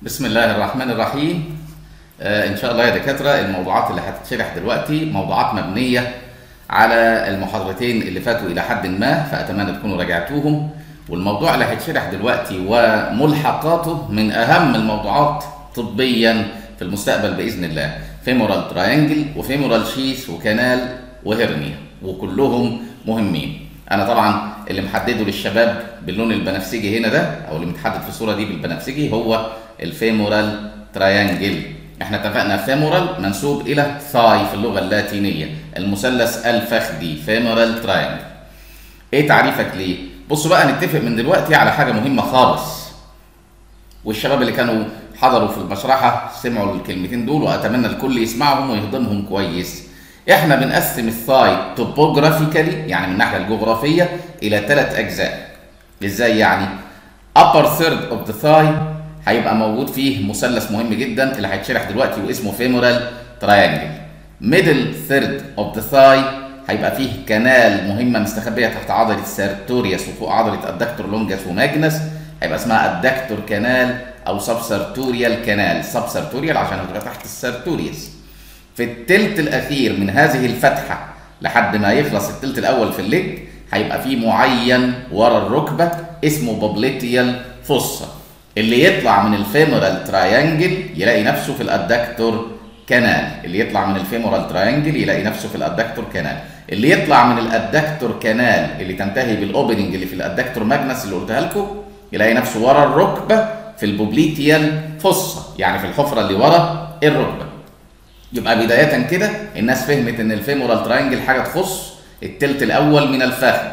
بسم الله الرحمن الرحيم آه ان شاء الله يا دكاتره الموضوعات اللي هتتشرح دلوقتي موضوعات مبنيه على المحاضرتين اللي فاتوا الى حد ما فاتمنى تكونوا راجعتوهم والموضوع اللي هيتشرح دلوقتي وملحقاته من اهم الموضوعات طبيا في المستقبل باذن الله فيمورال تراينجل وفيمورال شيث وكانال وهرنيا وكلهم مهمين انا طبعا اللي محدده للشباب باللون البنفسجي هنا ده او اللي متحدد في الصوره دي بالبنفسجي هو الفيمورال تراينجل احنا اتفقنا فيمورال منسوب الى ثاي في اللغه اللاتينيه المثلث الفخذي فيمورال تراينجل ايه تعريفك ليه بصوا بقى نتفق من دلوقتي على حاجه مهمه خالص والشباب اللي كانوا حضروا في المشرحه سمعوا الكلمتين دول واتمنى الكل يسمعهم ويهضمهم كويس احنا بنقسم الثاي توبوجرافيكالي يعني من الناحيه الجغرافيه الى ثلاث اجزاء ازاي يعني upper third of the thigh هيبقى موجود فيه مثلث مهم جدا اللي هيتشرح دلوقتي واسمه فيمورال تراينجل ميدل ثيرد اوف ذا ثاي هيبقى فيه كنال مهمه مستخبيه تحت عضله سيرتوريوس وفوق عضله الدكتور لونجس وماجنس هيبقى اسمها الدكتور كانال او سبسرتوريال كانال سبسرتوريال عشان هتبقى تحت السيرتوريوس في التلت الاخير من هذه الفتحه لحد ما يخلص التلت الاول في الليج هيبقى فيه معين ورا الركبه اسمه بوبليتيال فوسا اللي يطلع من الفيمورال تراينجل يلاقي نفسه في الادكتور كانال اللي يطلع من الفيمورال تراينجل يلاقي نفسه في الادكتور كانال اللي يطلع من الادكتور كانال اللي تنتهي بالاوبننج اللي في الادكتور ماجنس اللي قلتها لكم يلاقي نفسه ورا الركبه في البوبليتيال فوسا يعني في الحفره اللي ورا الركبه يبقى بدايه كده الناس فهمت ان الفيمورال تراينجل حاجه تخص التلت الاول من الفخذ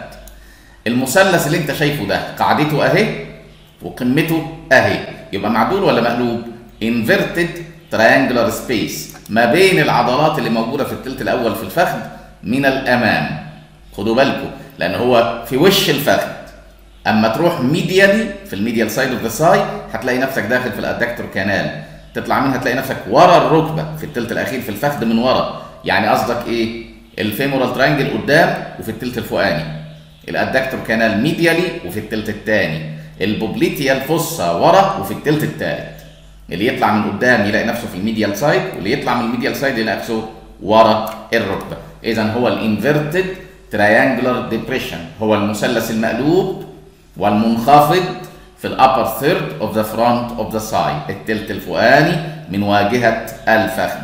المثلث اللي انت شايفه ده قاعدته اهي وقمته اهي يبقى معدول ولا مقلوب inverted triangular space ما بين العضلات اللي موجوده في التلت الاول في الفخذ من الامام خدوا بالكم لان هو في وش الفخذ اما تروح ميديالي في الميديال سايد اوف ذا ساي هتلاقي نفسك داخل في الادكتور كانال تطلع منها تلاقي نفسك ورا الركبه في التلت الاخير في الفخذ من ورا يعني قصدك ايه الفيمورال تراينجل قدام وفي التلت الفوقاني الادكتور كانال ميديالي وفي التلت الثاني البوبليتيال فوسا ورا وفي التلت الثالث اللي يطلع من قدام يلاقي نفسه في الميديال سايد واللي يطلع من الميديال سايد يلاقي نفسه ورا الركبه اذا هو الانفيرتد تراينجلر ديبريشن هو المثلث المقلوب والمنخفض في الابر ثيرد اوف ذا فرونت اوف ذا سايد التلت الفوقاني من واجهه الفخذ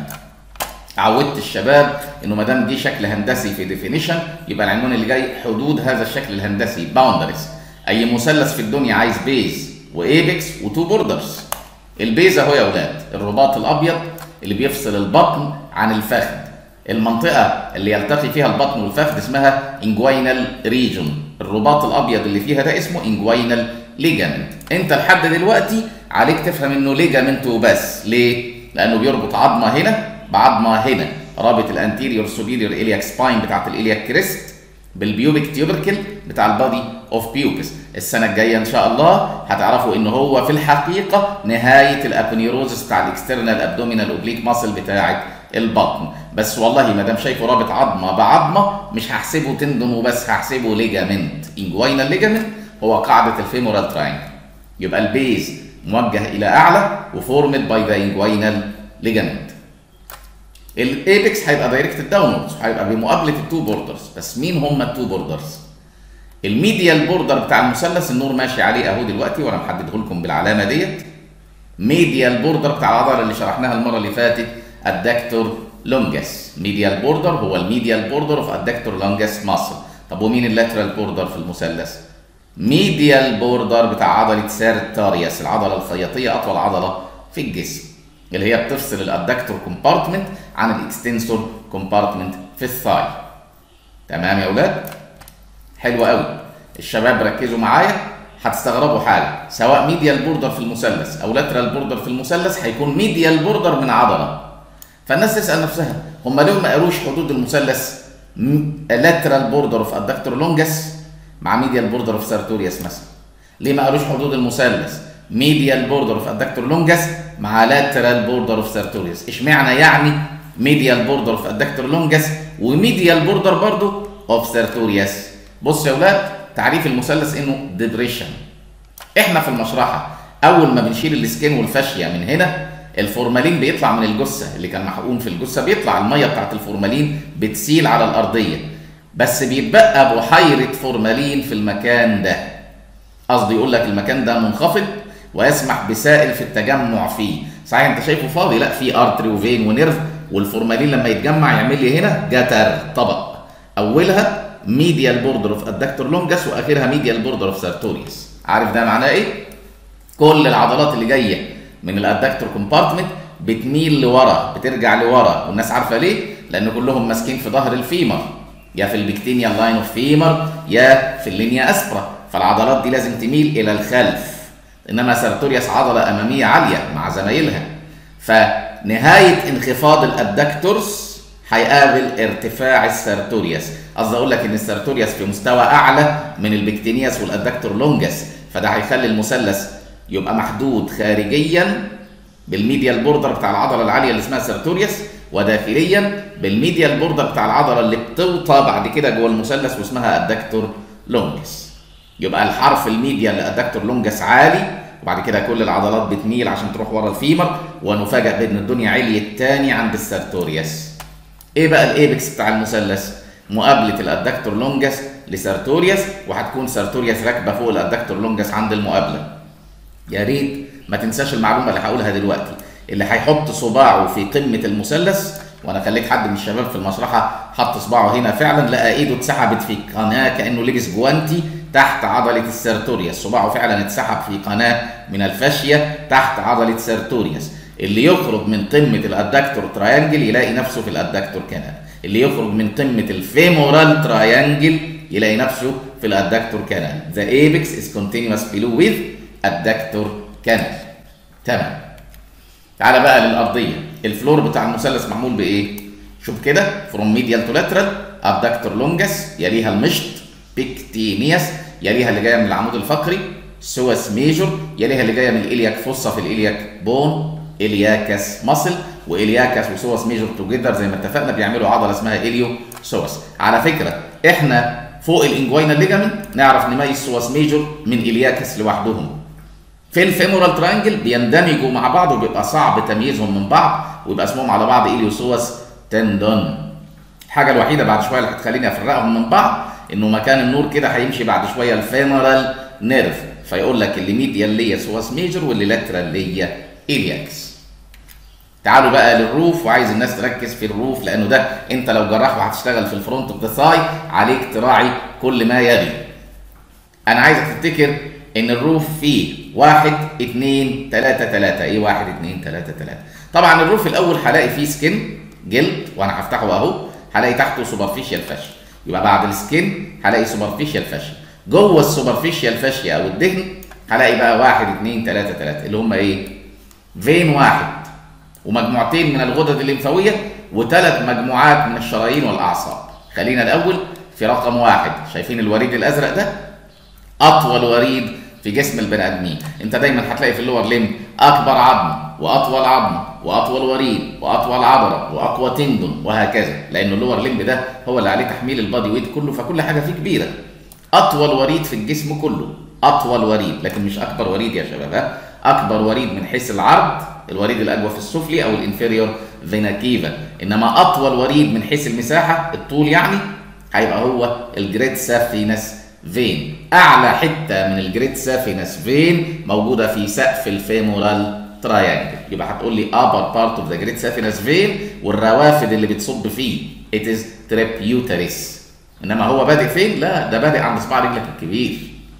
عودت الشباب انه ما دام دي شكل هندسي في ديفينيشن يبقى العنوان اللي جاي حدود هذا الشكل الهندسي باوندريز اي مثلث في الدنيا عايز بيز وايبكس وتو بوردرز البيز اهو يا اولاد الرباط الابيض اللي بيفصل البطن عن الفخذ المنطقه اللي يلتقي فيها البطن والفخذ اسمها انجوينال ريجون الرباط الابيض اللي فيها ده اسمه انجوينال ليجامنت انت لحد دلوقتي عليك تفهم انه ليجامنت وبس ليه لانه بيربط عظمه هنا بعظمه هنا رابط الانتيريور سوبيريور الياك سباين بتاعت الالياك كريست بالبيوبيك تيوبركل بتاع البادي اوف بيوبس السنه الجايه ان شاء الله هتعرفوا ان هو في الحقيقه نهايه الابنيروزس بتاع الاكسترنال ابدومينال اوبليك ماسل بتاعه البطن بس والله ما دام شايفه رابط عظمه بعظمه مش هحسبه تندون وبس هحسبه ليجامنت انجوينال ليجامنت هو قاعده الفيمورال تراينجل يبقى البيز موجه الى اعلى وفورمد باي ذا انجوينال ليجامنت الايبكس هيبقى دايركتد داونوردز هيبقى بمقابله التو بوردرز بس مين هم التو بوردرز الميديال بوردر بتاع المثلث النور ماشي عليه اهو دلوقتي وانا محدده لكم بالعلامه ديت ميديال بوردر بتاع العضله اللي شرحناها المره اللي فاتت الدكتور لونجس ميديال بوردر هو الميديال بوردر اوف الدكتور لونجس ماسل طب ومين اللاترال بوردر في المثلث ميديال بوردر بتاع عضله سيرتاريوس العضله الخياطيه اطول عضله في الجسم اللي هي بتفصل الادكتور كومبارتمنت عن الاكستنسور كومبارتمنت في الثاي تمام يا اولاد حلو قوي الشباب ركزوا معايا هتستغربوا حاجه سواء ميديال بوردر في المثلث او لاترال بوردر في المثلث هيكون ميديال بوردر من عضله فالناس تسال نفسها هم ليه ما قالوش حدود المثلث لاترال بوردر اوف ادكتور لونجس مع ميديال بوردر اوف سارتوريوس مثلا ليه ما قالوش حدود المثلث ميديال بوردر اوف الدكتور لونجس مع لاترال بوردر اوف سارتوريوس اشمعنى يعني ميديال بوردر اوف الدكتور لونجس وميديال بوردر برضو اوف سارتوريوس بص يا اولاد تعريف المثلث انه ديبريشن احنا في المشرحه اول ما بنشيل السكين والفاشيه من هنا الفورمالين بيطلع من الجثه اللي كان محقون في الجثه بيطلع الميه بتاعت الفورمالين بتسيل على الارضيه بس بيتبقى بحيره فورمالين في المكان ده قصدي يقول لك المكان ده منخفض ويسمح بسائل في التجمع فيه صحيح انت شايفه فاضي لا في ارتري وفين ونيرف والفورمالين لما يتجمع يعمل لي هنا جتر طبق اولها ميديال بوردر اوف ادكتور لونجس واخرها ميديال بوردر اوف سارتوريوس عارف ده معناه ايه كل العضلات اللي جايه من الادكتور كومبارتمنت بتميل لورا بترجع لورا والناس عارفه ليه لان كلهم ماسكين في ظهر الفيمر يا في البكتينيا لاين اوف فيمر يا في اللينيا اسبرا فالعضلات دي لازم تميل الى الخلف انما سارتوريوس عضله اماميه عاليه مع زمايلها فنهايه انخفاض الادكتورز هيقابل ارتفاع السارتوريوس قصدي اقول لك ان السارتوريوس في مستوى اعلى من البكتينياس والادكتور لونجس فده هيخلي المثلث يبقى محدود خارجيا بالميديال بوردر بتاع العضله العاليه اللي اسمها سارتوريوس وداخليا بالميديال بوردر بتاع العضله اللي بتوطى بعد كده جوه المثلث واسمها ادكتور لونجس يبقى الحرف الميديا لادكتور لونجس عالي وبعد كده كل العضلات بتميل عشان تروح ورا الفيمر ونفاجئ بان الدنيا عليت تاني عند السارتوريوس ايه بقى الايبكس بتاع المثلث مقابله الادكتور لونجس لسارتوريوس وهتكون سارتوريوس راكبه فوق الادكتور لونجس عند المقابله يا ريت ما تنساش المعلومه اللي هقولها دلوقتي اللي هيحط صباعه في قمه المثلث وانا خليت حد من الشباب في المشرحه حط صباعه هنا فعلا لقى ايده اتسحبت في قناه كانه لبس جوانتي تحت عضله السيرتوريوس صباعه فعلا اتسحب في قناه من الفاشيه تحت عضله سيرتوريوس اللي يخرج من قمه الادكتور تراينجل يلاقي نفسه في الادكتور كانال اللي يخرج من قمه الفيمورال تراينجل يلاقي نفسه في الادكتور كانال the apex is continuous below with الدكتور كانال تمام تعالى بقى للارضيه الفلور بتاع المثلث معمول بايه شوف كده فروم ميديال تو لاترال الدكتور لونجس يليها المشط بيكتينياس يليها اللي جايه من العمود الفقري سوس ميجور يليها اللي جايه من الالياك فوسا في الالياك بون الياكس ماسل والياكس وسوس ميجور توجذر زي ما اتفقنا بيعملوا عضله اسمها اليو سوس على فكره احنا فوق الانجوينال ليجامنت نعرف نميز سوس ميجور من الياكس لوحدهم في الفيمورال ترانجل بيندمجوا مع بعض وبيبقى صعب تمييزهم من بعض ويبقى اسمهم على بعض اليوسوس تندون الحاجه الوحيده بعد شويه اللي هتخليني افرقهم من بعض انه مكان النور كده هيمشي بعد شويه الفيمورال نيرف فيقول لك اللي ميديال ليا سواس ميجر واللي لاترال ليا الياكس تعالوا بقى للروف وعايز الناس تركز في الروف لانه ده انت لو جراح وهتشتغل في الفرونت اوف ذا ثاي عليك تراعي كل ما يلي انا عايزك تفتكر ان الروف فيه واحد اتنين تلاتة تلاتة ايه واحد اتنين تلاتة تلاتة طبعا الروف الاول هلاقي فيه سكن جلد وانا هفتحه اهو هلاقي تحته سوبرفيشال فاشيا يبقى بعد السكن هلاقي سوبرفيشال فاشيا جوه السوبرفيشال فاشيا او الدهن هلاقي بقى واحد اتنين تلاتة تلاتة اللي هم ايه فين واحد ومجموعتين من الغدد الليمفاويه وثلاث مجموعات من الشرايين والاعصاب خلينا الاول في رقم واحد شايفين الوريد الازرق ده اطول وريد في جسم البني ادمين انت دايما هتلاقي في اللور ليم اكبر عظم واطول عظم واطول وريد واطول عضله واقوى تندون وهكذا لان اللور ليم ده هو اللي عليه تحميل البادي ويت كله فكل حاجه فيه كبيره اطول وريد في الجسم كله اطول وريد لكن مش اكبر وريد يا شباب ها اكبر وريد من حيث العرض الوريد الاجوف السفلي او الانفيريور فينا كيفا انما اطول وريد من حيث المساحه الطول يعني هيبقى هو الجريت سافينس فين اعلى حته من الجريت سافينس فين موجوده في سقف الفيمورال تراينجل يبقى هتقول لي upper part of the great saphenous vein والروافد اللي بتصب فيه it is tributaries انما هو بادئ فين لا ده بادئ عند صباع رجلك الكبير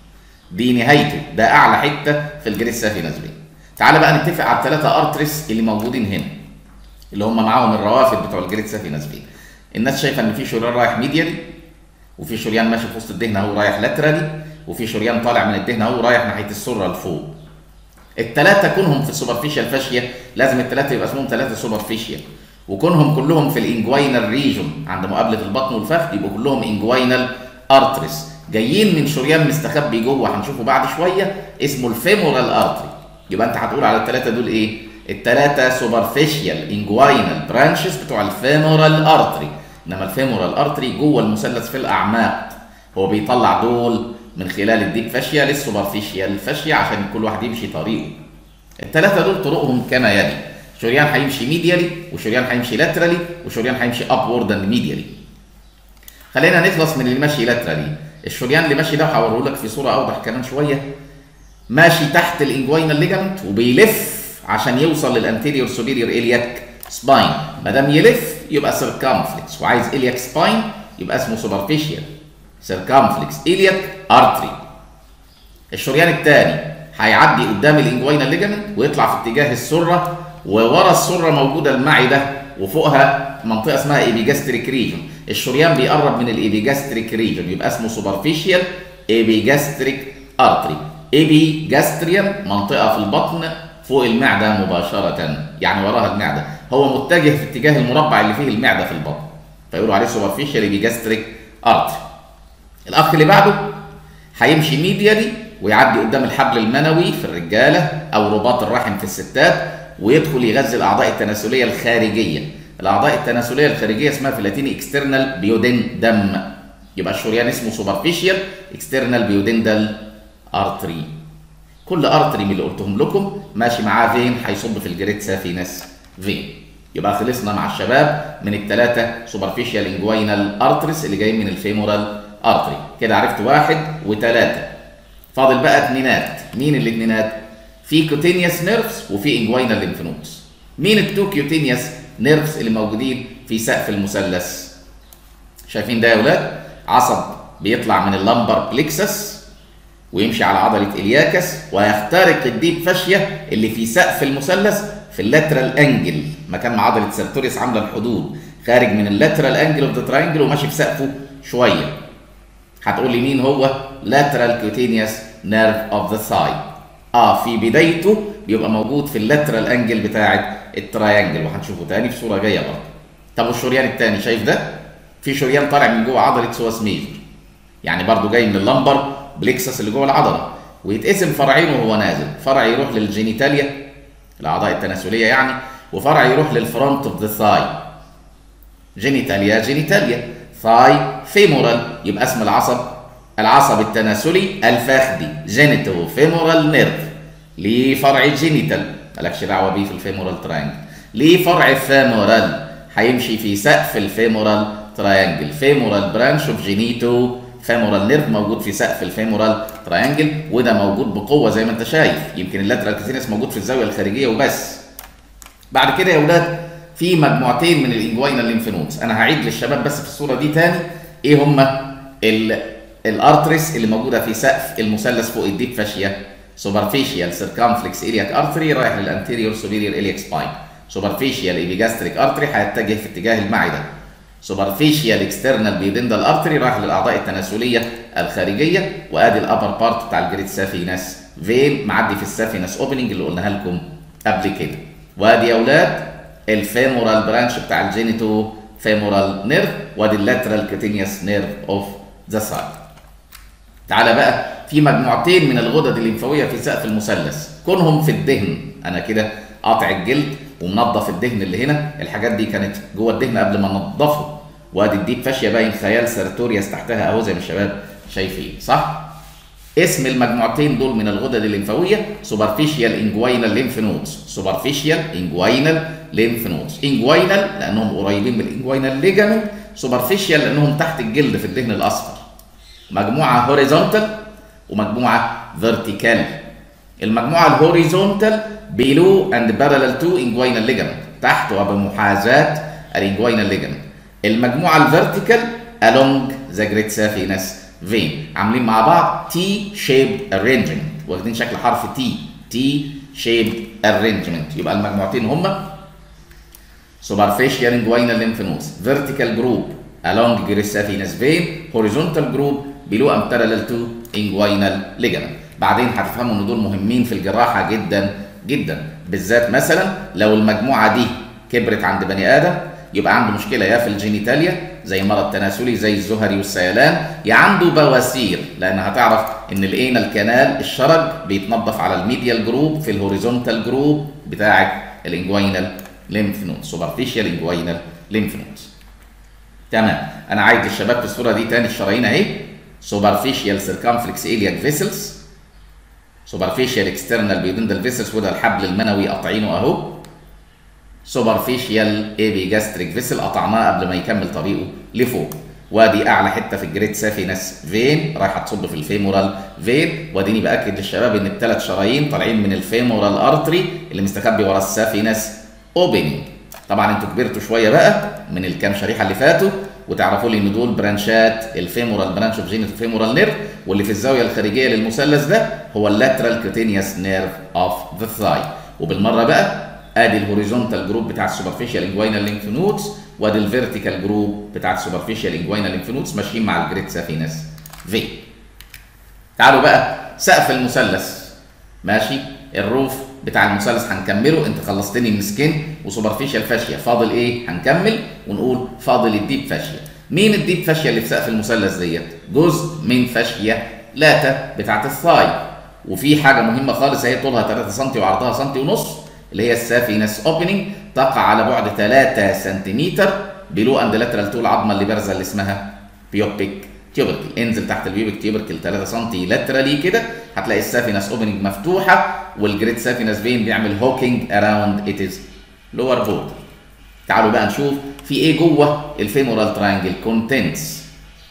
دي نهايته ده اعلى حته في الجريت سافينس فين تعالى بقى نتفق على الثلاثه ارتريس اللي موجودين هنا اللي هم معاهم الروافد بتوع الجريت سافينس فين الناس شايفه ان في شريان رايح ميديالي وفي شريان ماشي في وسط الدهن اهو رايح لاترالي وفي شريان طالع من الدهن اهو رايح ناحيه السره لفوق الثلاثه كونهم في السوبرفيشال فاشيا لازم الثلاثه يبقى اسمهم ثلاثه سوبرفيشال وكونهم كلهم في الانجوينال ريجون عند مقابله البطن والفخذ يبقوا كلهم انجوينال ارتريس جايين من شريان مستخبي جوه هنشوفه بعد شويه اسمه الفيمورال ارتري يبقى انت هتقول على الثلاثه دول ايه الثلاثه سوبرفيشال انجوينال برانشز بتوع الفيمورال ارتري انما الفيمورال ارتري جوه المثلث في الاعماق هو بيطلع دول من خلال الديب فاشيا للسوبرفيشيال فاشيا عشان كل واحد يمشي طريقه الثلاثه دول طرقهم كما يلي شريان هيمشي ميديالي وشريان هيمشي لاترالي وشريان هيمشي ابورد اند ميديالي خلينا نخلص من اللي ماشي لاترالي الشريان اللي ماشي ده هوريه لك في صوره اوضح كمان شويه ماشي تحت الانجوينال ليجامنت وبيلف عشان يوصل للانتيريور سوبيريور الياك سباين ما دام يلف يبقى سيركمفلكس وعايز الياك سباين يبقى اسمه سوبرفيشال سيركمفلكس الياك ارتري الشريان الثاني هيعدي قدام الانجوينال ليجامنت ويطلع في اتجاه السره وورا السره موجوده المعده وفوقها منطقه اسمها ايبيجاستريك ريجن الشريان بيقرب من الايبيجاستريك ريجن يبقى اسمه سوبرفيشال ايبيجاستريك ارتري ايبيجاستريم منطقه في البطن فوق المعده مباشره يعني وراها المعده هو متجه في اتجاه المربع اللي فيه المعده في البطن فيقولوا عليه سوبرفيشال ايبيجاستريك ارتري الاخ اللي بعده هيمشي ميديالي ويعدي قدام الحبل المنوي في الرجاله او رباط الرحم في الستات ويدخل يغذي الاعضاء التناسليه الخارجيه الاعضاء التناسليه الخارجيه اسمها في اللاتيني اكسترنال بيودين دم يبقى الشريان اسمه سوبرفيشال اكسترنال بيودندال ارتري كل ارتري من اللي قلتهم لكم ماشي معاه فين هيصب في الجريد سافينس فين يبقى خلصنا مع الشباب من الثلاثه سوبرفيشال انجوينال ارتريس اللي جايين من الفيمورال ارتري كده عرفت واحد وثلاثه فاضل بقى اثنينات مين الاثنينات في كوتينيوس نيرفز وفي انجوينال ليمف نودز مين التو كوتينيوس نيرفز اللي موجودين في سقف المثلث شايفين ده يا ولاد عصب بيطلع من اللمبر بليكسس ويمشي على عضله الياكس ويخترق الديب فاشيه اللي في سقف المثلث في اللاترال انجل مكان ما عضله سيرتوريوس عامله الحدود خارج من اللاترال انجل اوف ذا تراينجل وماشي في سقفه شويه هتقول لي مين هو lateral cutaneous nerve of the thigh اه في بدايته بيبقى موجود في اللاترال انجل بتاعه التراينجل وهنشوفه تاني في صوره جايه برضه طب والشريان الثاني شايف ده في شريان طالع من جوه عضله سواس ميجر يعني برضه جاي من اللمبر بليكسس اللي جوه العضله ويتقسم فرعين وهو نازل فرع يروح للجينيتاليا الاعضاء التناسليه يعني وفرع يروح للفرونت اوف ذا ثاي جينيتاليا جينيتاليا ثاي فيمورال يبقى اسم العصب العصب التناسلي الفخذي جينيتو فيمورال نيرف ليه فرع جينيتال مالكش دعوه بيه في الفيمورال تراينجل ليه فرع فيمورال هيمشي في سقف الفيمورال تراينجل فيمورال برانش اوف جينيتو فيمورال نيرف موجود في سقف الفيمورال تراينجل وده موجود بقوه زي ما انت شايف يمكن اللاترال كتينس موجود في الزاويه الخارجيه وبس بعد كده يا اولاد في مجموعتين من الانجوينال ليمف نودز انا هعيد للشباب بس في الصوره دي تاني ايه هما الارتريس اللي موجوده في سقف المثلث فوق الديب فاشيا سوبرفيشيال سيركمفلكس الياك ارتري رايح للانتيريور سوبيريور الياك سباين سوبرفيشيال ايبيجاستريك ارتري هيتجه في اتجاه المعده سوبرفيشيال اكسترنال بيودندال ارتري رايح للاعضاء التناسليه الخارجيه وادي الابر بارت بتاع الجريد سافينس فين معدي في السافينس اوبننج اللي قلناها لكم قبل كده وادي يا اولاد الفيمورال برانش بتاع الجينيتو فيمورال نيرف وادي اللاترال كوتينيوس نيرف اوف ذا سايد تعالى بقى في مجموعتين من الغدد الليمفاويه في سقف المثلث كونهم في الدهن انا كده قاطع الجلد ومنظف الدهن اللي هنا الحاجات دي كانت جوه الدهن قبل ما ننضفه وادي الديب فاشيه باين خيال سيرتوريوس تحتها اهو زي ما الشباب شايفين صح اسم المجموعتين دول من الغدد الليمفاويه سوبرفيشيال انجوينال ليمف نودز سوبرفيشيال انجوينال ليمف نودز انجوينال لانهم قريبين من الانجوينال ليجامنت سوبرفيشيال لانهم تحت الجلد في الدهن الاصفر مجموعه هوريزونتال ومجموعه فيرتيكال المجموعه الهوريزونتال بيلو اند بارالل تو انجوينال ليجامنت تحت وبمحاذاه الانجوينال ليجامنت المجموعه الفيرتيكال along ذا جريد سافينس فين عاملين مع بعض تي شيب ارينجمنت واخدين شكل حرف تي تي شيب ارينجمنت يبقى المجموعتين هما superficial inguinal lymph nodes vertical group along grissatinous vein horizontal group below and parallel to inguinal ligament بعدين هتفهموا ان دول مهمين في الجراحه جدا جدا بالذات مثلا لو المجموعه دي كبرت عند بني ادم يبقى عنده مشكله يا في الجينيتاليا زي مرض تناسلي زي الزهري والسيلان يا عنده بواسير لان هتعرف ان الانال كانال الشرج بيتنظف على الميديال جروب في الهوريزونتال جروب بتاعه الانجوينال ليمف نود سوبرفيشال انجوينال ليمف نود تمام انا عايز الشباب في الصوره دي تاني الشرايين اهي superficial circumflex iliac vessels superficial external duodenal vessels وده الحبل المنوي قاطعينه اهو superficial epigastric vessel قطعناه قبل ما يكمل طريقه لفوق وادي اعلى حته في الجريد سافينس فين رايحه تصب في الفيمورال فين واديني باكد للشباب ان الثلاث شرايين طالعين من الفيمورال ارتري اللي مستخبي ورا السافينس اوبننج طبعا انتوا كبرتوا شويه بقى من الكام شريحه اللي فاتوا وتعرفوا لي ان دول برانشات الفيمورال برانش اوف جينيت فيمورال نيرف واللي في الزاويه الخارجيه للمثلث ده هو اللاترال كوتينيوس نيرف اوف ذا ثاي وبالمره بقى ادي الهوريزونتال جروب بتاع السوبرفيشال انجوينال لينف نودز وادي الفيرتيكال جروب بتاع السوبرفيشال انجوينال لينف نودز ماشيين مع الجريد سافينس في تعالوا بقى سقف المثلث ماشي الروف بتاع المثلث هنكمله انت خلصتني من سكين وسوبرفيشال فاشيا فاضل ايه هنكمل ونقول فاضل الديب فاشيا مين الديب فاشيا اللي في سقف المثلث ديت جزء من فاشيا لاتا بتاعت الثاي وفي حاجه مهمه خالص هي طولها 3 سم وعرضها سم ونص اللي هي السافينس اوبننج تقع على بعد 3 سنتيمتر بلو اند لاترال طول العظمه اللي بارزه اللي اسمها بيوبيك تيوبركل انزل تحت البيوبيك تيوبركل 3 سم لاترالي كده هتلاقي السافينس اوبننج مفتوحه والجريد سافينس فين بيعمل هوكينج اراوند ات از لور بوردر تعالوا بقى نشوف في ايه جوه الفيمورال تراينجل كونتنتس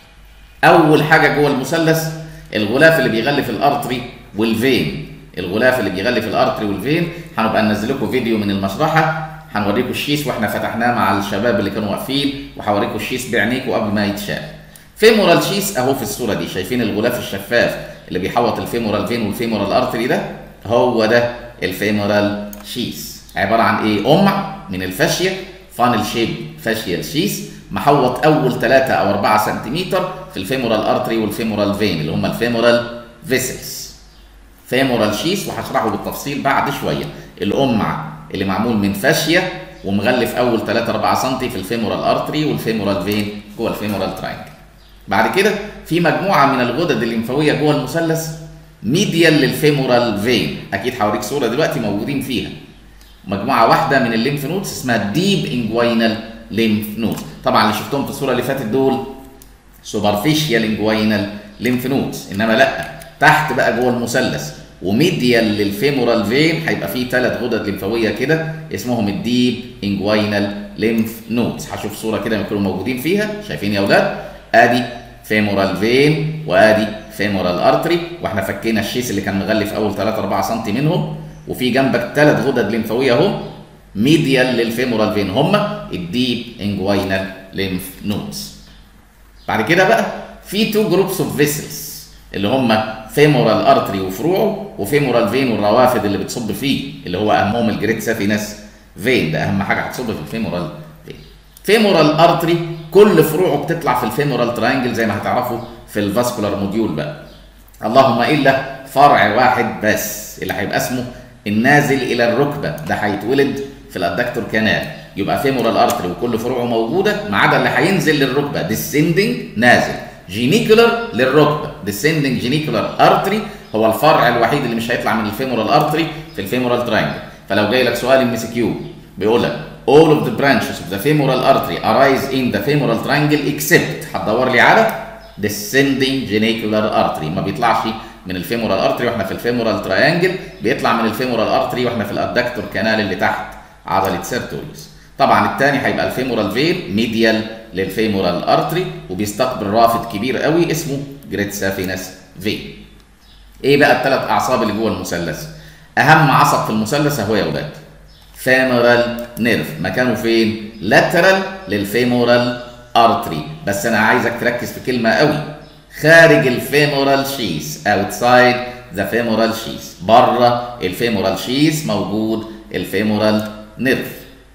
اول حاجه جوه المثلث الغلاف اللي بيغلف الارتري والفين الغلاف اللي بيغلف الارتري والفين هنبقى ننزل لكم فيديو من المشرحه هنوريكم الشيس واحنا فتحناه مع الشباب اللي كانوا واقفين وهوريكم الشيس بعينيكم قبل ما يتشاف فيمورال شيس اهو في الصوره دي شايفين الغلاف الشفاف اللي بيحوط الفيمورال فين والفيمورال ارتري ده هو ده الفيمورال شيس عباره عن ايه قمع من الفاشيه فانل شيب فاشيال شيس محوط اول 3 او 4 سنتيمتر في الفيمورال ارتري والفيمورال فين اللي هم الفيمورال فيسلز فيمورال شيس وهشرحه بالتفصيل بعد شويه القمع اللي معمول من فاشيه ومغلف اول 3 4 سم في الفيمورال ارتري والفيمورال فين جوه الفيمورال تراينجل بعد كده في مجموعه من الغدد الليمفاويه جوه المثلث ميديال للفيمورال فين اكيد هوريك صوره دلوقتي موجودين فيها مجموعه واحده من الليمف نودز اسمها ديب انجوينال ليمف نودز طبعا اللي شفتهم في الصوره اللي فاتت دول سوبرفيشال انجوينال ليمف نودز انما لا تحت بقى جوه المثلث وميديال للفيمورال فين هيبقى فيه ثلاث غدد ليمفاويه كده اسمهم الديب انجوينال ليمف نودز هشوف صوره كده يكونوا موجودين فيها شايفين يا اولاد ادي فيمورال فين وادي فيمورال ارتري واحنا فكينا الشيس اللي كان مغلف اول 3 4 سم منهم وفي جنبك ثلاث غدد ليمفاويه اهو ميديال للفيمورال فين هم الديب انجوينال ليمف نودز بعد كده بقى في تو جروبس اوف فيسلز اللي هم فيمورال ارتري وفروعه وفيمورال فين والروافد اللي بتصب فيه اللي هو اهمهم الجريد سافينس فين ده اهم حاجه هتصب في الفيمورال فين فيمورال ارتري كل فروعه بتطلع في الفيمورال تراينجل زي ما هتعرفوا في الفاسكولار موديول بقى اللهم الا فرع واحد بس اللي هيبقى اسمه النازل الى الركبه ده هيتولد في الادكتور كانال يبقى فيمورال ارتري وكل فروعه موجوده ما عدا اللي هينزل للركبه ديسندنج نازل جينيكولر للركبه ديسندنج جينيكولر ارتري هو الفرع الوحيد اللي مش هيطلع من الفيمورال ارتري في الفيمورال تراينجل فلو جاي لك سؤال ام سي كيو بيقول لك all of the branches of the femoral artery arise in the femoral triangle except هتدور لي على descending genicular artery ما بيطلعش من الفيمورال ارتري واحنا في الفيمورال تراينجل بيطلع من الفيمورال ارتري واحنا في الادكتور كانال اللي تحت عضله سيرتوريوس طبعا الثاني هيبقى الفيمورال فين ميديال للفيمورال ارتري وبيستقبل رافد كبير قوي اسمه جريد سافينس فين ايه بقى الثلاث اعصاب اللي جوه المثلث اهم عصب في المثلث اهو يا اولاد فيمورال نيرف مكانه فين لاترال للفيمورال ارتري بس انا عايزك تركز في كلمه قوي خارج الفيمورال شيس اوتسايد ذا فيمورال شيس بره الفيمورال شيس موجود الفيمورال نيرف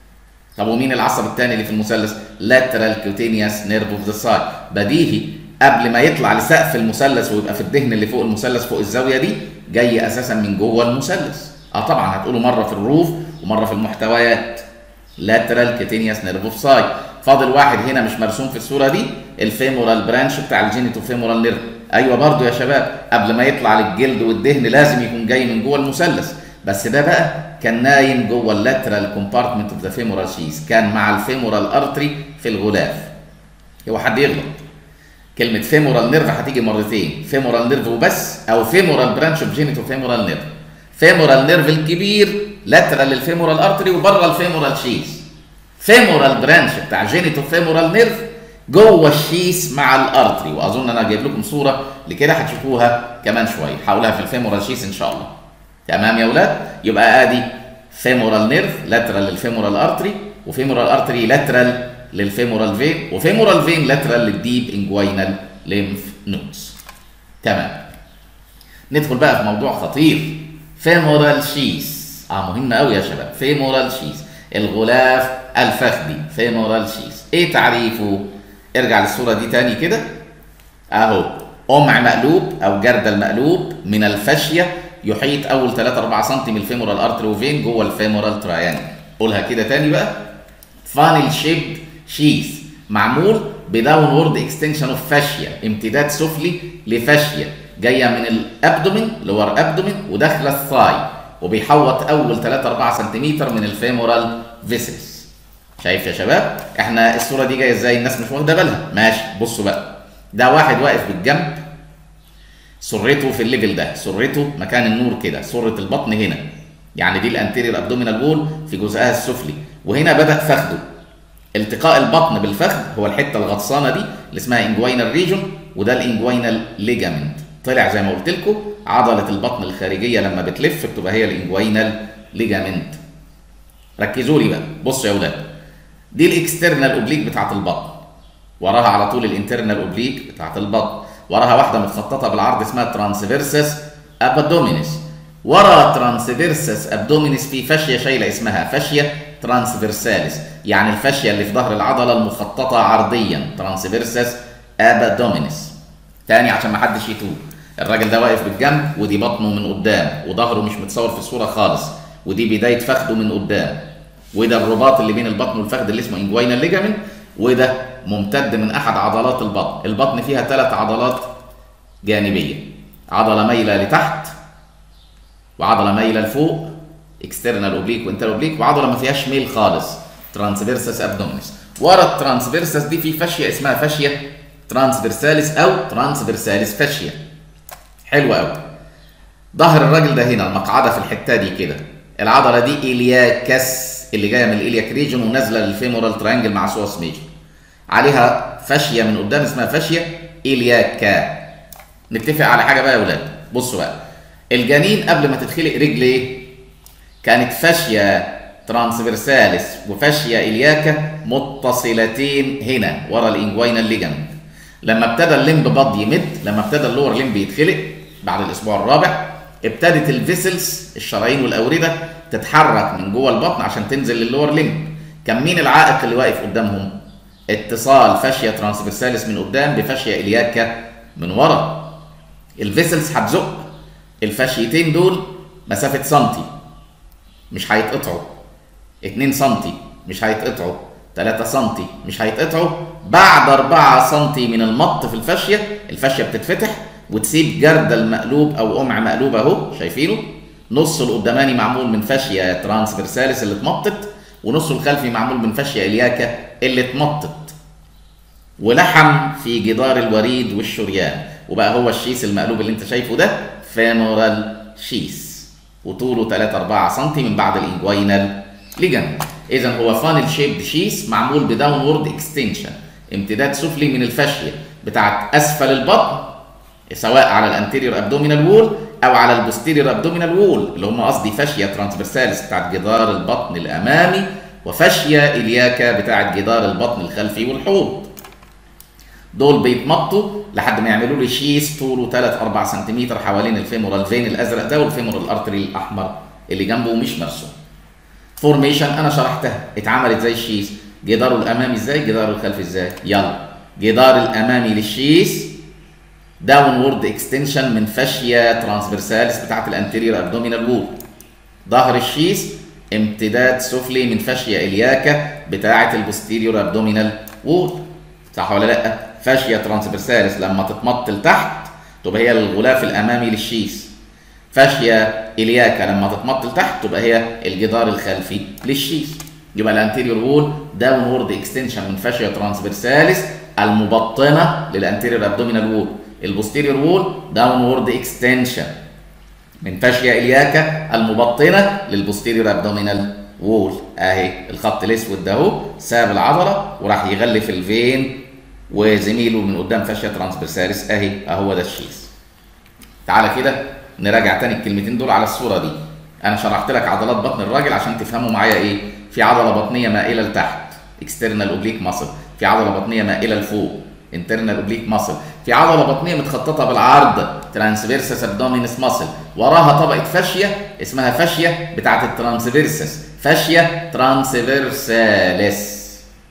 طب ومين العصب الثاني اللي في المثلث لاترال كوتينيوس نيرف اوف ذا سايد بديهي قبل ما يطلع لسقف المثلث ويبقى في الدهن اللي فوق المثلث فوق الزاويه دي جاي اساسا من جوه المثلث اه طبعا هتقولوا مره في الروف ومره في المحتويات لاترال كوتينيوس نيرف اوف سايد فاضل واحد هنا مش مرسوم في الصوره دي الفيمورال برانش بتاع الجينيتو فيمورال نيرف ايوه برضو يا شباب قبل ما يطلع للجلد والدهن لازم يكون جاي من جوه المثلث بس ده بقى كان نايم جوه اللاترال كومبارتمنت اوف ذا فيمورال شيز كان مع الفيمورال ارتري في الغلاف هو حد يغلط كلمه فيمورال نيرف هتيجي مرتين فيمورال نيرف وبس او فيمورال برانش اوف جينيتو فيمورال نيرف فيمورال نيرف الكبير لاترال للفيمورال ارتري وبره الفيمورال شيس فيمورال برانش بتاع جينيتو فيمورال نيرف جوه الشيس مع الارتري واظن انا جايب لكم صوره لكده هتشوفوها كمان شويه هقولها في الفيمورال شيس ان شاء الله تمام يا اولاد يبقى ادي فيمورال نيرف لاترال للفيمورال ارتري وفيمورال ارتري لاترال للفيمورال فين وفيمورال فين لاترال للديب انجوينال ليمف نودز تمام ندخل بقى في موضوع خطير فيمورال شيس اه مهم قوي يا شباب فيمورال شيس الغلاف الفخذي فيمورال شيس ايه تعريفه ارجع للصوره دي تاني كده اهو قمع مقلوب او جردل مقلوب من الفاشيه يحيط اول 3 4 سم من الفيمورال ارتري وفين جوه الفيمورال تراينجل قولها كده تاني بقى فانل شيبد شيس معمول بداون وورد اكستنشن اوف فاشيا امتداد سفلي لفاشيا جايه من الابدومين لور ابدومين وداخله الثاي وبيحوط اول 3 4 سم من الفيمورال فيسلز شايف يا شباب احنا الصوره دي جايه ازاي الناس مش واخده بالها ماشي بصوا بقى ده واحد واقف بالجنب سرته في الليفل ده سرته مكان النور كده سره البطن هنا يعني دي الانتيريور ابدومينال وول في جزءها السفلي وهنا بدا فخده التقاء البطن بالفخذ هو الحته الغطسانه دي اللي اسمها انجوينال ريجون وده الانجوينال ليجامنت طلع زي ما قلت لكم عضله البطن الخارجيه لما بتلف بتبقى هي الانجوينال ليجامنت ركزوا لي بقى بصوا يا اولاد دي الاكسترنال اوبليك بتاعت البطن وراها على طول الانترنال اوبليك بتاعت البطن وراها واحده متخططه بالعرض اسمها ترانسفيرسس ابدومينس ورا ترانسفيرسس ابدومينس في فاشيه شايله اسمها فاشيه ترانسفيرساليس يعني الفاشيه اللي في ظهر العضله المخططه عرضيا ترانسفيرسس ابدومينس تاني عشان ما حدش يتوه الراجل ده واقف بالجنب ودي بطنه من قدام وظهره مش متصور في الصوره خالص ودي بدايه فخده من قدام وده الرباط اللي بين البطن والفخذ اللي اسمه انجوينال ليجامنت وده ممتد من احد عضلات البطن البطن فيها ثلاث عضلات جانبيه عضله مايله لتحت وعضله مايله لفوق اكسترنال اوبليك وانتر اوبليك وعضله ما فيهاش ميل خالص ترانسفيرسس ابدومينس ورا الترانسفيرسس دي في فاشيه اسمها فاشيه ترانسفيرساليس او ترانسفيرساليس فاشيه حلوه قوي ظهر الراجل ده هنا المقعده في الحته دي كده العضله دي الياكس اللي جايه من الالياك ريجون ونازله للفيمورال ترينجل مع سوس ميجر عليها فاشيه من قدام اسمها فاشيه الياكا نتفق على حاجه بقى يا اولاد بصوا بقى الجنين قبل ما تتخلق رجليه كانت فاشيه ترانسفيرساليس وفاشيه الياكا متصلتين هنا ورا الانجوينال ليجامنت لما ابتدى الليمب باد يمد لما ابتدى اللور ليمب يتخلق بعد الاسبوع الرابع ابتدت الفيسلز الشرايين والاورده تتحرك من جوه البطن عشان تنزل للور ليمب كان مين العائق اللي واقف قدامهم اتصال فاشيه ترانسفيرساليس من قدام بفاشيه الياكا من ورا الفيسلز هتزق الفاشيتين دول مسافه سنتي مش هيتقطعوا 2 سنتي مش هيتقطعوا 3 سنتي مش هيتقطعوا بعد 4 سنتي من المط في الفاشيه الفاشيه بتتفتح وتسيب جردل مقلوب او قمع مقلوب اهو شايفينه نصه القداماني معمول من فاشيه ترانسفيرساليس اللي اتمطت ونصه الخلفي معمول من فاشيه الياكا اللي اتمطت ولحم في جدار الوريد والشريان وبقى هو الشيس المقلوب اللي انت شايفه ده فيمورال شيس وطوله 3 4 سم من بعد الانجوينال ليجامنت اذا هو فانل شيبد شيس معمول بداون وورد اكستنشن امتداد سفلي من الفاشيه بتاعت اسفل البطن سواء على الانتيريور ابدومينال وول او على البوستيريور ابدومينال وول اللي هم قصدي فاشيه ترانسفيرساليس بتاعت جدار البطن الامامي وفاشيه الياكا بتاعت جدار البطن الخلفي والحوض دول بيتمطوا لحد ما يعملوا لي شيس طوله 3 4 سم حوالين الفيمورال فين الازرق ده والفيمورال ارتري الاحمر اللي جنبه مش مرسوم فورميشن انا شرحتها اتعملت زي الشيس جداره الامامي ازاي جداره الخلفي ازاي يلا جدار الامامي للشيس داون وورد اكستنشن من فاشيا ترانسفيرساليس بتاعت الانتيريور ابدومينال وول ظهر الشيس امتداد سفلي من فاشيا الياكا بتاعت البوستيريور ابدومينال وول صح ولا لا فاشيا ترانسفيرساليس لما تتمط لتحت تبقى هي الغلاف الامامي للشيس فاشيا الياكا لما تتمط لتحت تبقى هي الجدار الخلفي للشيس يبقى الانتيريور وول داون وورد اكستنشن من فاشيا ترانسفيرساليس المبطنه للانتيريور ابدومينال وول البوستيريور وول داونورد اكستنشن من فاشيا الياكا المبطنه للبوستيريور ابدومينال وول اهي الخط الاسود ده اهو ساب العضله وراح يغلف الفين وزميله من قدام فاشيا ترانسفيرساليس اهي اهو ده الشيز تعالى كده نراجع تاني الكلمتين دول على الصوره دي انا شرحت لك عضلات بطن الراجل عشان تفهموا معايا ايه في عضله بطنيه مائله لتحت اكسترنال اوبليك ماسل في عضله بطنيه مائله لفوق انترنال اوبليك ماسل في عضله بطنيه متخططه بالعرض ترانسفيرسس ابدومينس ماسل وراها طبقه فاشيه اسمها فاشيه بتاعه الترانسفيرسس فاشيه ترانسفيرساليس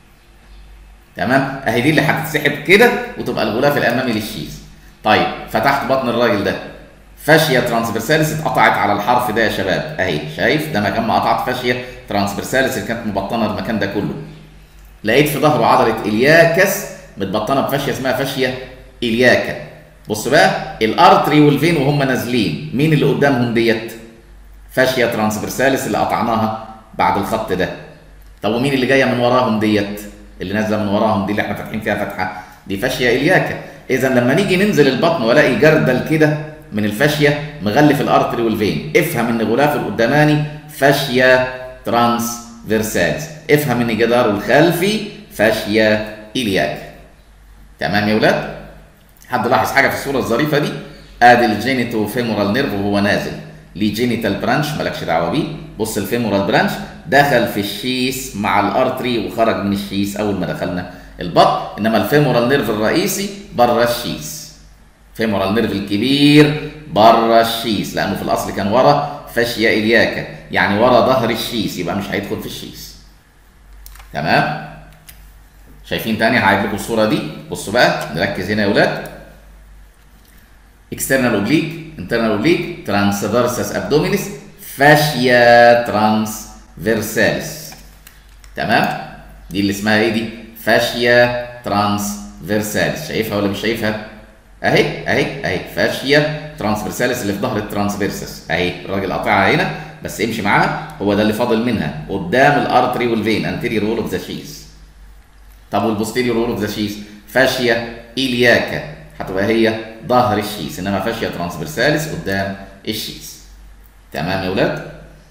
تمام اهي دي اللي هتتسحب كده وتبقى الغلاف الامامي للشيز طيب فتحت بطن الراجل ده فاشيه ترانسفيرساليس اتقطعت على الحرف ده يا شباب اهي شايف ده مكان ما قطعت فاشيه ترانسفيرساليس اللي كانت مبطنه المكان ده كله لقيت في ظهره عضله الياكس متبطنه بفاشيه اسمها فاشيه الياكا بص بقى الارتري والفين وهم نازلين مين اللي قدامهم ديت فاشيه ترانسفيرساليس اللي قطعناها بعد الخط ده طب ومين اللي جايه من وراهم ديت اللي نازله من وراهم دي اللي احنا فاتحين فيها فتحه دي فاشيه الياكا اذا لما نيجي ننزل البطن والاقي جردل كده من الفاشيه مغلف الارتري والفين افهم ان غلاف القداماني فاشيه ترانسفيرساليس افهم ان جداره الخلفي فاشيه الياكا تمام يا ولاد حد لاحظ حاجه في الصوره الظريفه دي ادي الجينيتو فيمورال نيرف وهو نازل ليه جينيتال برانش مالكش دعوه بيه بص الفيمورال برانش دخل في الشيس مع الارتري وخرج من الشيس اول ما دخلنا البطن انما الفيمورال نيرف الرئيسي بره الشيس فيمورال نيرف الكبير بره الشيس لانه في الاصل كان ورا فاشيا الياكا يعني ورا ظهر الشيس يبقى مش هيدخل في الشيس تمام شايفين تاني هعيد لكم الصوره دي بصوا بقى نركز هنا يا ولاد اكسترنال اوبليك انترنال اوبليك ترانسفيرسس ابدومينس فاشيا ترانسفيرساليس تمام دي اللي اسمها ايه دي فاشيا ترانسفيرساليس شايفها ولا مش شايفها اهي اهي اهي فاشيا ترانسفيرساليس اللي في ظهر الترانسفيرسس اهي الراجل قاطعها هنا بس امشي معاها هو ده اللي فاضل منها قدام الارتري والفين انتيريور وول اوف ذا شيز طب والبوستيريور وول اوف ذا شيز فاشيا الياكا هتبقى هي ظهر الشيس انما فاشيا ترانسفيرساليس قدام الشيس تمام يا ولاد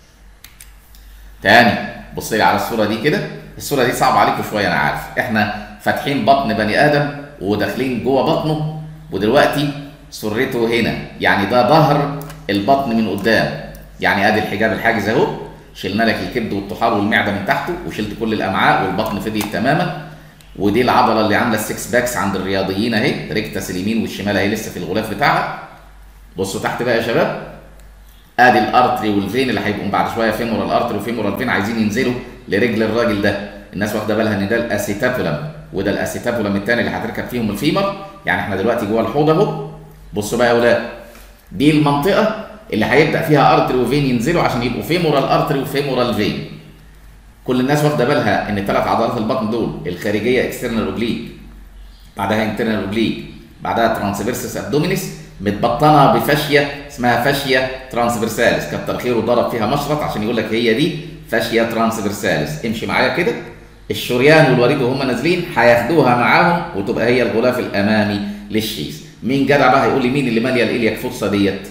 تاني بص لي على الصوره دي كده الصوره دي صعبه عليكم شويه انا عارف احنا فاتحين بطن بني ادم وداخلين جوه بطنه ودلوقتي سرته هنا يعني ده ظهر البطن من قدام يعني ادي الحجاب الحاجز اهو شلنا لك الكبد والطحال والمعده من تحته وشلت كل الامعاء والبطن فضيت تماما ودي العضله اللي عامله السكس باكس عند الرياضيين اهي ريكتاس اليمين والشمال اهي لسه في الغلاف بتاعها بصوا تحت بقى يا شباب ادي الارتري والفين اللي هيبقوا بعد شويه فيمورال ارتري وفيمورال فين عايزين ينزلوا لرجل الراجل ده الناس واخده بالها ان ده الاسيتابولم وده الاسيتابولم الثاني اللي هتركب فيهم الفيمر يعني احنا دلوقتي جوه الحوض اهو بصوا بقى يا اولاد دي المنطقه اللي هيبدا فيها ارتري وفين ينزلوا عشان يبقوا فيمورال ارتري وفيمورال فين كل الناس واخده بالها ان ثلاث عضلات البطن دول الخارجيه اكسترنال اوبليك بعدها انترنال اوبليك بعدها ترانسفيرسس ابدومينس متبطنه بفاشيه اسمها فاشيه ترانسفيرساليس كتر خيره ضرب فيها مشرط عشان يقول لك هي دي فاشيه ترانسفيرساليس امشي معايا كده الشريان والوريد وهم نازلين هياخدوها معاهم وتبقى هي الغلاف الامامي للشيس مين جدع بقى هيقول لي مين اللي ماليه الالياك فوسا ديت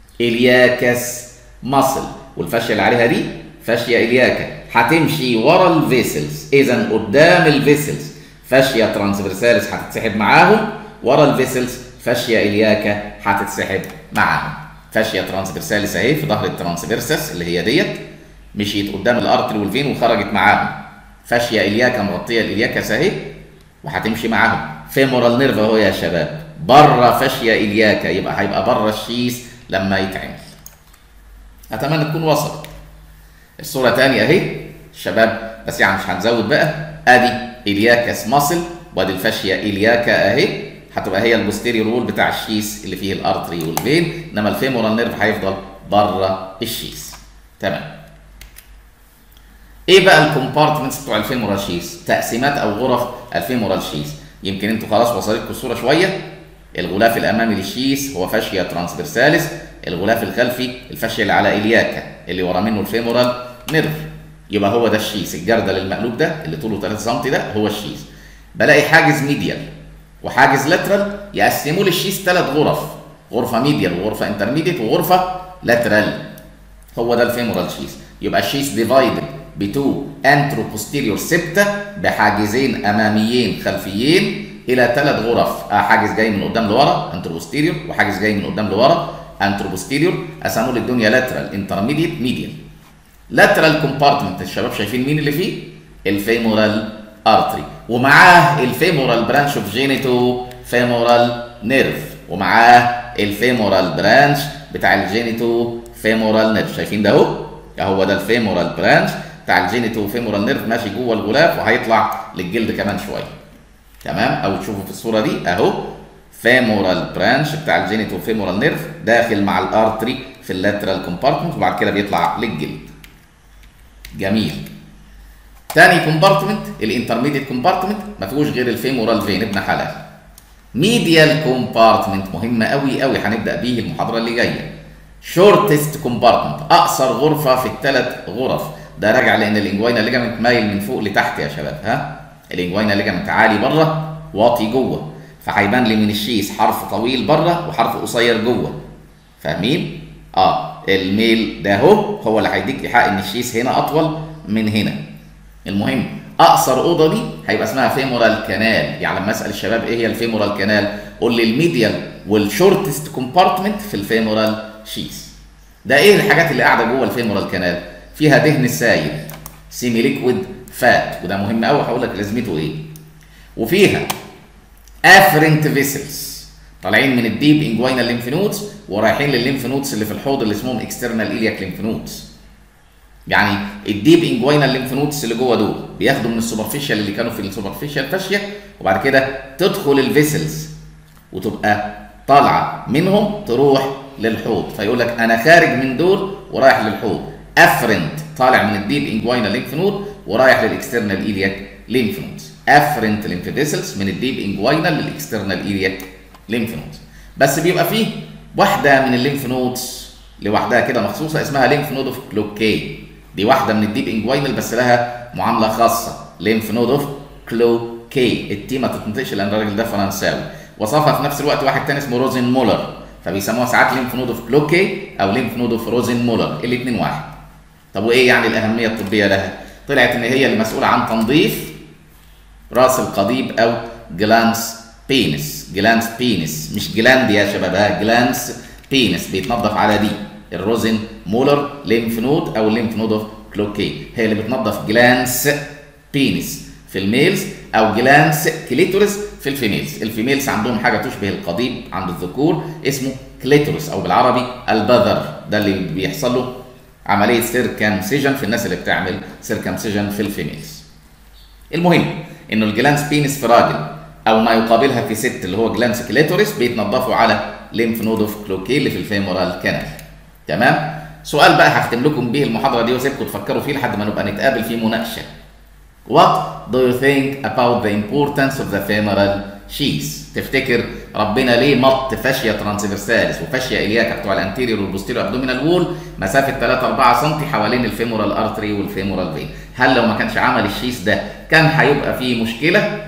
الياكس ماسل والفاشيه اللي عليها دي فاشيه الياكا هتمشي ورا الفيسلز اذا قدام الفيسلز فاشيه ترانسفيرساليس هتتسحب معاهم ورا الفيسلز فاشيه الياكا هتتسحب معاهم فاشيه ترانسفيرساليس اهي في ظهر الترانسفيرسس اللي هي ديت مشيت قدام الارتري والفين وخرجت معاهم فاشيه الياكا مغطيه الالياكس اهي وهتمشي معاهم فيمورال نيرف اهو يا شباب بره فاشيه الياكا يبقى هيبقى بره الشيس لما يتعمل اتمنى تكون وصلت الصوره تانية اهي الشباب بس يعني مش هنزود بقى ادي الياكس ماسل وادي الفاشيه الياكا اهي هتبقى هي البوستيريور وول بتاع الشيس اللي فيه الارتري والفين انما الفيمورال نيرف هيفضل بره الشيس تمام ايه بقى الكومبارتمنتس بتوع الفيمورال شيس تقسيمات او غرف الفيمورال شيس يمكن انتوا خلاص وصلتكم الصوره شويه الغلاف الامامي للشيس هو فاشيه ترانسفيرساليس الغلاف الخلفي الفاشيه اللي على الياكا اللي ورا منه الفيمورال نيرف يبقى هو ده الشيس الجردل المقلوب ده اللي طوله 3 سم ده هو الشيس بلاقي حاجز ميديال وحاجز لاترال يقسموا لي الشيس ثلاث غرف غرفه ميديال وغرفه انترميديت وغرفه لاترال هو ده الفيمورال شيس يبقى الشيس ديفايدد بتو انترو بوستيريور سبتة بحاجزين اماميين خلفيين الى ثلاث غرف آه حاجز جاي من قدام لورا انترو بوستيريور وحاجز جاي من قدام لورا انترو بوستيريور قسموا لي الدنيا لاترال انترميديت ميديال لاترال كومبارتمنت الشباب شايفين مين اللي فيه الفيمورال ارتري ومعاه الفيمورال برانش اوف جينيتو فيمورال نيرف ومعاه الفيمورال برانش بتاع الجينيتو فيمورال نيرف شايفين ده اهو اهو ده الفيمورال برانش بتاع الجينيتو فيمورال نيرف ماشي جوه الغلاف وهيطلع للجلد كمان شويه تمام او تشوفوا في الصوره دي اهو فيمورال برانش بتاع الجينيتو فيمورال نيرف داخل مع الارتري في اللاترال كومبارتمنت وبعد كده بيطلع للجلد جميل تاني كومبارتمنت الانترميديت كومبارتمنت ما فيهوش غير الفيمورال فين ابن حلال ميديال كومبارتمنت مهم قوي قوي هنبدا بيه المحاضره اللي جايه شورتست كومبارتمنت اقصر غرفه في الثلاث غرف ده راجع لان الانجوينا ليجامنت مايل من فوق لتحت يا شباب ها الانجوينا ليجامنت عالي بره واطي جوه فهيبان لي من الشيس حرف طويل بره وحرف قصير جوه فاهمين اه الميل ده اهو هو اللي هيديك ايحاء ان الشيس هنا اطول من هنا المهم اقصر اوضه دي هيبقى اسمها فيمورال كانال يعني لما اسال الشباب ايه هي الفيمورال كانال قول لي الميديال والشورتست كومبارتمنت في الفيمورال شيس ده ايه الحاجات اللي قاعده جوه الفيمورال كانال فيها دهن سايل سيمي ليكويد فات وده مهم قوي هقول لك لازمته ايه وفيها افرنت فيسلز طالعين من الديب انجوينال ليمف نودز ورايحين للليمف نودز اللي في الحوض اللي اسمهم اكسترنال الياك ليمف نودز يعني الديب انجوينال ليمف نودز اللي جوه دول بياخدوا من السوبرفيشال اللي كانوا في السوبرفيشال فاشيه وبعد كده تدخل الفيسلز وتبقى طالعه منهم تروح للحوض فيقول لك انا خارج من دول ورايح للحوض افرنت طالع من الديب انجوينال ليمف نود ورايح للاكسترنال الياك ليمف نودز افرنت ليمف فيسلز من الديب انجوينال للاكسترنال الياك ليمف نودز بس بيبقى فيه واحده من الليمف نودز لوحدها كده مخصوصه اسمها ليمف نود اوف كلوكي دي واحده من الديب انجوينال بس لها معامله خاصه ليمف نود اوف كلوكي التي ما تتنطقش لان الراجل ده فرنساوي وصفها في نفس الوقت واحد تاني اسمه روزن مولر فبيسموها ساعات ليمف نود اوف كلوكي او ليمف نود اوف روزن مولر الاثنين واحد طب وايه يعني الاهميه الطبيه لها طلعت ان هي المسؤوله عن تنظيف راس القضيب او جلانس بينس جلانس بينس مش جلاند يا شباب ها جلانس بينس بيتنظف على دي الروزن مولر ليمف نود او الليمف نود اوف كلوكي هي اللي بتنظف جلانس بينس في الميلز او جلانس كليتورس في الفيميلز الفيميلز عندهم حاجه تشبه القضيب عند الذكور اسمه كليتورس او بالعربي البذر ده اللي بيحصل له عمليه سيركمسيجن في الناس اللي بتعمل سيركمسيجن في الفيميلز المهم انه الجلانس بينس في راجل او ما يقابلها في ست اللي هو جلانس كليتورس بيتنضفوا على ليمف نود اوف كلوكي اللي في الفيمورال كانال تمام سؤال بقى هختم لكم بيه المحاضره دي واسيبكم تفكروا فيه لحد ما نبقى نتقابل في مناقشه What do you think about the importance of the femoral sheath؟ تفتكر ربنا ليه مط فاشيا ترانسفيرساليس وفاشيا الياكا بتوع الانتيريور والبوستيريور ابدومينال وول مسافه 3 4 سم حوالين الفيمورال ارتري والفيمورال فين؟ هل لو ما كانش عمل الشيس ده كان هيبقى فيه مشكله؟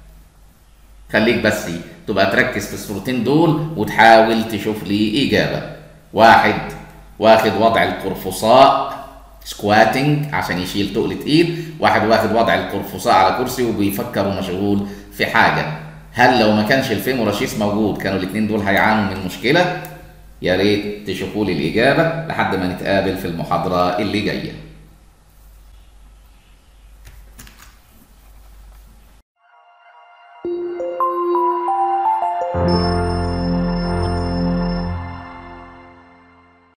خليك بس تبقى تركز في الصورتين دول وتحاول تشوف لي اجابه. واحد واخد وضع القرفصاء سكواتنج عشان يشيل تقل تقيل واحد واخد وضع القرفصاء على كرسي وبيفكر ومشغول في حاجه هل لو ما كانش الفيموراشيس موجود كانوا الاثنين دول هيعانوا من مشكله يا ريت تشوفوا لي الاجابه لحد ما نتقابل في المحاضره اللي جايه